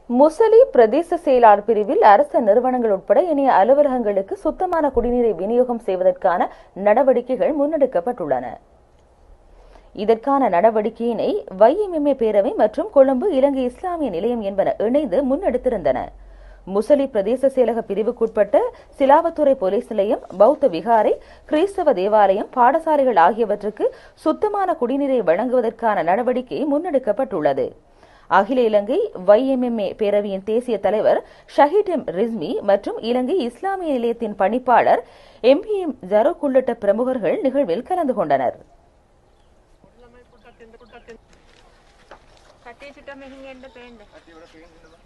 முசலி பிரதேச செயலாளர் பிரிவில் அரசு நிறுவனங்கள் உட்பட இணைய அலுவலகங்களுக்கு சுத்தமான குடிநீரை விநியோகம் செய்வதற்கான நடவடிக்கைகள் முன்னெடுக்கப்பட்டுள்ளன இதற்கான நடவடிக்கையினை வைஎம்எம்ஏ பேரவை மற்றும் கொழும்பு இலங்கை இஸ்லாமிய நிலையம் என்பன இணைந்து முன்னெடுத்திருந்தன முசலி பிரதேச செயலக பிரிவுக்குட்பட்ட சிலாவத்துறை போலீஸ் நிலையம் பௌத்த விகாரை கிறிஸ்தவ தேவாலயம் பாடசாலைகள் ஆகியவற்றுக்கு சுத்தமான குடிநீரை வழங்குவதற்கான நடவடிக்கை முன்னெடுக்கப்பட்டுள்ளது அகில இலங்கை வைஎம்எம்ஏ பேரவையின் தேசிய தலைவர் ஷஹீட் எம் ரிஸ்மி மற்றும் இலங்கை இஸ்லாமிய நிலையத்தின் பணிப்பாளர் எம்பிஎம் ஜரோக் உள்ளிட்ட பிரமுகர்கள் நிகழ்வில் கலந்து கொண்டனர் කටේ සිට මෙහින් එන්න පේන්න